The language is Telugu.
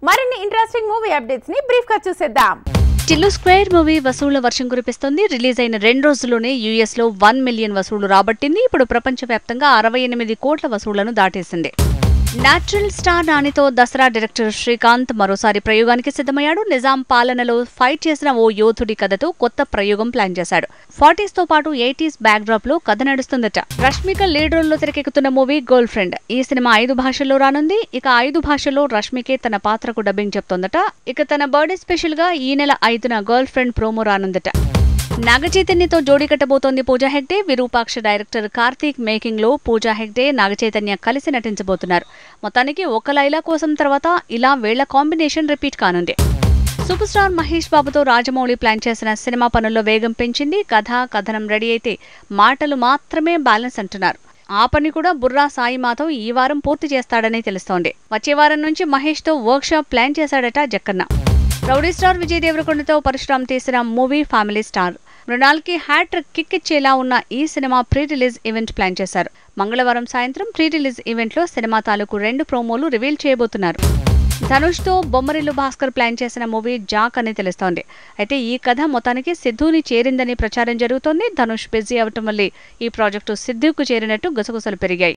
మరిన్ని ఇంట్రెస్టింగ్ మూవీ అప్డేట్స్ ని బ్రీఫ్ గా చూసేద్దాం టిల్లు స్క్వేర్ మూవీ వసూళ్ల వర్షం కురిపిస్తోంది రిలీజ్ అయిన రెండు రోజుల్లోనే యూఎస్ లో వన్ మిలియన్ వసూళ్లు రాబట్టింది ఇప్పుడు ప్రపంచవ్యాప్తంగా అరవై ఎనిమిది కోట్ల వసూళ్లను దాటేసింది నాచురల్ స్టార్ నానితో దసరా డైరెక్టర్ శ్రీకాంత్ మరోసారి ప్రయోగానికి సిద్ధమయ్యాడు నిజాం పాలనలో ఫైట్ చేసిన ఓ యోధుడి కథతో కొత్త ప్రయోగం ప్లాన్ చేశాడు ఫార్టీస్ తో పాటు ఎయిటీస్ బ్యాక్ డ్రాప్ లో కథ నడుస్తుందట రష్మిక లీడ్ రోల్ లో తెరకెక్కుతున్న మూవీ గర్ల్ ఫ్రెండ్ ఈ సినిమా ఐదు భాషల్లో రానుంది ఇక ఐదు భాషల్లో రష్మికే తన పాత్రకు డబ్బింగ్ చెప్తోందట ఇక తన బర్త్డే స్పెషల్ గా ఈ నెల ఐదున గర్ల్ ఫ్రెండ్ ప్రోమో రానుందట నాగచైతన్యతో జోడీ కట్టబోతోంది పూజా హెగ్డే విరూపాక్ష డైరెక్టర్ కార్తీక్ మేకింగ్ లో పూజా హెగ్డే నాగచైతన్య కలిసి నటించబోతున్నారు మొత్తానికి ఒక లైలా కోసం తర్వాత ఇలా వేళ్ల కాంబినేషన్ రిపీట్ కానుంది సూపర్ స్టార్ మహేష్ బాబుతో రాజమౌళి ప్లాన్ చేసిన సినిమా పనుల్లో వేగం పెంచింది కథ కథనం రెడీ అయితే మాటలు మాత్రమే బ్యాలెన్స్ అంటున్నారు ఆ పని కూడా బుర్రా సాయి మాతో ఈ వారం పూర్తి చేస్తాడని తెలుస్తోంది వచ్చే వారం నుంచి మహేష్ తో వర్క్ షాప్ ప్లాన్ చేశాడట జక్కన్న రౌడీ స్టార్ విజయ్ దేవరకొండతో పరశురామ్ తీసిన మూవీ ఫ్యామిలీ స్టార్ మృణాల్కి హ్యాట్రిక్ కిక్ ఇచ్చేలా ఉన్న ఈ cinema pre release event plan చేశారు మంగళవారం సాయంత్రం ప్రీ రిలీజ్ ఈవెంట్లో సినిమా తాలూకు రెండు ప్రోమోలు రివీల్ చేయబోతున్నారు ధనుష్తో బొమ్మరిల్లు భాస్కర్ ప్లాన్ చేసిన మూవీ జాక్ అని తెలుస్తోంది అయితే ఈ కథ మొత్తానికి సిద్ధుని చేరిందని ప్రచారం జరుగుతోంది ధనుష్ బిజీ అవటం వల్లే ఈ ప్రాజెక్టు సిద్ధుకు చేరినట్టు గుసగుసలు పెరిగాయి